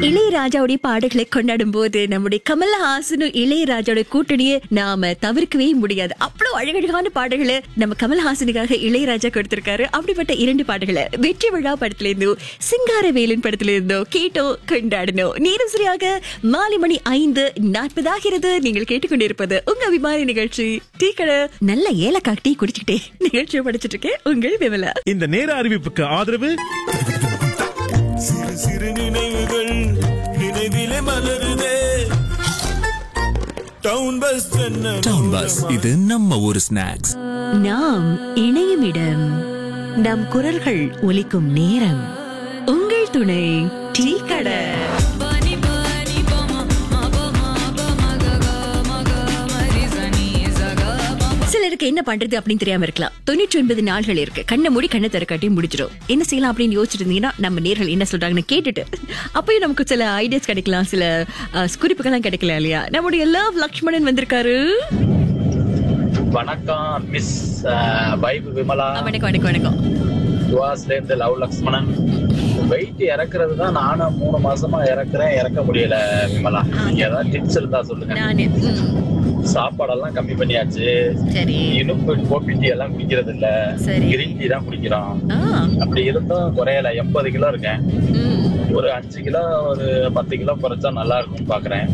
இளையராஜாவுடைய பாடல்களை கொண்டாடும் போது நம்முடைய கமல்ஹாசனும் இளையராஜாவோட கூட்டணியை நாம தவிர்க்கவே முடியாது அவ்வளவு அழகழகான பாடல்களை நம்ம கமல்ஹாசனுக்காக இளையராஜா கொடுத்திருக்காரு அப்படிப்பட்ட இரண்டு பாடல்களை வெற்றி விழா படத்துல இருந்தோ சிங்காரவேலன் படத்துல இருந்தோ கேட்டோ கொண்டாடணும் நேரம் சரியாக மாலை மணி ஐந்து நாற்பதாகிறது நீங்கள் கேட்டுக்கொண்டிருப்பது உங்க அபிமான நிகழ்ச்சி டீ கடை நல்ல ஏலக்காய் டீ குடிச்சுக்கிட்டே நிகழ்ச்சியை படிச்சிட்டு இருக்கேன் உங்கள் விமலா இந்த நேர அறிவிப்புக்கு ஆதரவு சிறு சிறு நினைவுகள் நினைவிலே மலருதே town bus Chennai town bus இது நம்ம ஊரு ஸ்நாக்ஸ் நாம் இணையும் இடம் நம் குரல்கள் ஒலிக்கும் நேரம் உங்கள் துணை டீ கடை சிலருக்கு என்ன பண்றது அப்படின்னு தெரியாம இருக்கலாம் தொண்ணூற்றி ஒன்பது நாள்கள் இருக்கு கண்ணை மூடி கண்ணை திறக்காட்டி முடிச்சிடும் என்ன செய்யலாம் அப்படின்னு யோசிச்சுட்டு இருந்தீங்கன்னா நம்ம நேர்கள் என்ன சொல்றாங்கன்னு கேட்டுட்டு அப்பயும் நமக்கு சில ஐடியாஸ் கிடைக்கலாம் சில அஹ், குறிப்புகள்லாம் கிடைக்கலாம் இல்லையா நம்முடைய லவ் லக்ஷ்மணன் வந்திருக்காரு வணக்கம் மிஸ் வைபு விமலா வணக்கம் வணக்கம் வணக்கம் துவாஸ்ல இருந்து லவ் லக்ஷ்மணன் வெயிட் இறக்குறது தான் நானும் மூணு மாசமா இறக்குறேன் இறக்க முடியல விமலா நீங்க ஏதாவது டிப்ஸ் இருந்தா சொல்லுங்க நானு ம், சாப்பாடெல்லாம் கம்மி பண்ணியாச்சு சரி இனிப்பு கோபி டீ எல்லாம் குடிக்கிறது இல்ல சரி. கிரீன் டீ தான் குடிக்கிறோம் ஆ அப்படி இருந்தும் குறையல எண்பது கிலோ இருக்கேன் ம் ஒரு அஞ்சு கிலோ ஒரு பத்து கிலோ குறைச்சா நல்லா இருக்கும்னு பாக்குறேன்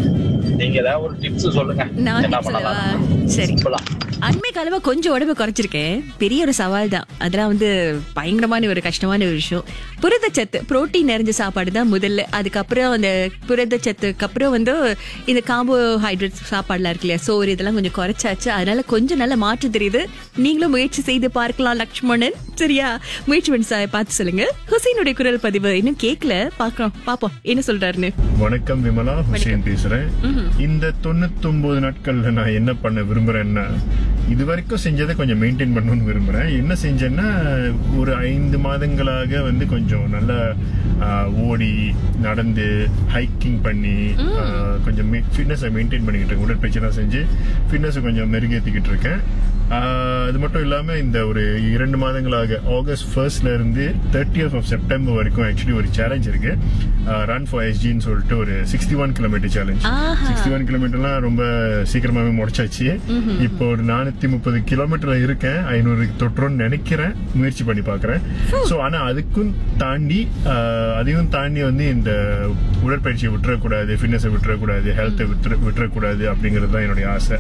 நீங்க ஏதாவது ஒரு டிப்ஸ் சொல்லுங்க நான் என்ன tips சொல்லவா? பண்ணலாம் சரி. சிம்பிளா அண்மை காலமா கொஞ்சம் உடம்பு குறைச்சிருக்கேன் பெரிய ஒரு சவால் தான் அதெல்லாம் வந்து பயங்கரமான ஒரு கஷ்டமான ஒரு விஷயம் புரதச்சத்து புரோட்டீன் நிறைஞ்ச சாப்பாடு தான் முதல்ல அதுக்கப்புறம் அந்த புரதச்சத்துக்கு அப்புறம் வந்து இந்த கார்போஹைட்ரேட் சாப்பாடுலாம் இருக்கு இல்லையா சோறு இதெல்லாம் கொஞ்சம் குறைச்சாச்சு அதனால கொஞ்சம் நல்ல மாற்றம் தெரியுது நீங்களும் முயற்சி செய்து பார்க்கலாம் லக்ஷ்மணன் சரியா முயற்சி பண்ணி சா- பார்த்து சொல்லுங்க ஹுசைனுடைய குரல் பதிவு இன்னும் கேட்கல பாக்கிறோம் பாப்போம் என்ன சொல்றாருன்னு வணக்கம் விமலா ஹுசேன் பேசுறேன் இந்த தொண்ணூத்தொன்பது நாட்கள்ல நான் என்ன பண்ண விரும்புறேன்னா இது வரைக்கும் செஞ்சதை கொஞ்சம் மெயின்டைன் பண்ணணும்னு விரும்புறேன் என்ன செஞ்சேன்னா ஒரு ஐந்து மாதங்களாக வந்து கொஞ்சம் நல்லா ஆஹ், ஓடி நடந்து ஹைக்கிங் பண்ணி ஆஹ், கொஞ்சம் ஃபிட்னஸை மெயின்டைன் பண்ணிக்கிட்டு இருக்கேன் உடற்பயிற்சிலாம் செஞ்சு ஃபிட்னஸை கொஞ்சம் மெருகேற்றிக்கிட்டு இருக்கேன் ஆஹ், அது மட்டும் இல்லாம இந்த ஒரு இரண்டு மாதங்களாக ஆகஸ்ட் ஃபர்ஸ்ட்ல இருந்து தேர்ட்டியத் ஆஃப் செப்டம்பர் வரைக்கும் ஆக்சுவலி ஒரு சேலஞ்ச் இருக்கு ரன் ஃபார் எஸ்ஜின்னு சொல்லிட்டு ஒரு சிக்ஸ்டி ஒன் கிலோமீட்டர் சேலஞ்ச் ஆஹா. சிக்ஸ்டி ஒன் கிலோமீட்டர்லாம் ரொம்ப சீக்கிரமாவே முடிச்சாச்சு இப்போ ஒரு நானூத்தி முப்பது கிலோமீட்டர்ல இருக்கேன் ஐநூறு தொற்றுன்னு நினைக்கிறேன் முயற்சி பண்ணி பாக்குறேன் சோ ஆனா அதுக்கும் தாண்டி ஆஹ், அதையும் தாண்டி வந்து இந்த உடற்பயிற்சியை விட்டுறக்கூடாது ஃபிட்னஸை விட்டுறக்கூடாது ஹெல்த்தை விட்டுற விட்டுறக்கூடாது அப்படிங்கிறது தான் என்னுடைய ஆசை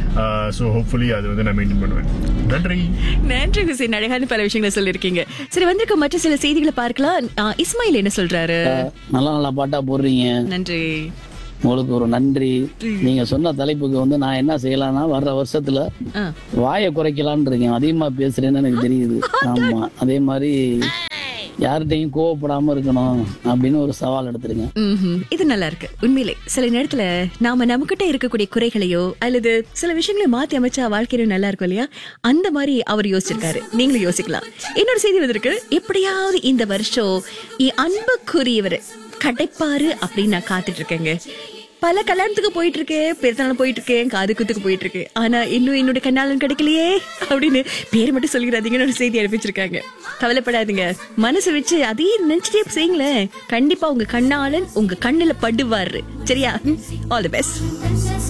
ஸோ ஹோப்ஃபுல்லி அது வந்து நான் மெயின்டைன் பண்ணுவேன் நன்றி நன்றி ஹுசைன் அழகான பல விஷயங்களை சொல்லியிருக்கீங்க சரி வந்திருக்க மற்ற சில செய்திகளை பார்க்கலாம் ஆ, இஸ்மாயில் என்ன சொல்றாரு நல்ல நல்ல பாட்டா போடுறீங்க நன்றி உங்களுக்கு ஒரு நன்றி நீங்க சொன்ன தலைப்புக்கு வந்து நான் என்ன செய்யலாம்னா வர்ற வருஷத்துல ஆ. வாயை குறைக்கலாம்னு இருக்கேன் அதிகமா பேசுறேன்னு எனக்கு தெரியுது ஆமா அதே மாதிரி யார்கிட்டையும் கோவப்படாம இருக்கணும் அப்படின்னு ஒரு சவால் எடுத்திருக்கேன் ம்ஹும். இது நல்லா இருக்கு உண்மையிலே சில நேரத்துல நாம நமக்கிட்ட இருக்கக்கூடிய குறைகளையோ அல்லது சில விஷயங்களை மாத்தி அமைச்சா வாழ்க்கையில நல்லா இருக்கும் இல்லையா அந்த மாதிரி அவர் யோசிச்சிருக்காரு நீங்களும் யோசிக்கலாம் இன்னொரு செய்தி வந்திருக்கு எப்படியாவது இந்த வருஷம் என் அன்புக்குரியவர் கிடைப்பாரு அப்படின்னு நான் காத்துட்டு இருக்கேங்க பல கல்யாணத்துக்கு போயிட்டு இருக்கேன் பிறந்தநாள் போயிட்டு இருக்கேன் காது குத்துக்கு போயிட்டு இருக்கேன் ஆனா இன்னும் என்னோட கண்ணாளன் கிடைக்கலையே அப்படின்னு பேர் மட்டும் சொல்லிடாதீங்கன்னு ஒரு செய்தி அனுப்பிச்சிருக்காங்க கவலைப்படாதீங்க மனசு வச்சு அதையும் நினைச்சிட்டே செய்யுங்களேன் கண்டிப்பா உங்க கண்ணாளன் உங்க கண்ணுல படுவாரு சரியா ஆல் தி பெஸ்ட்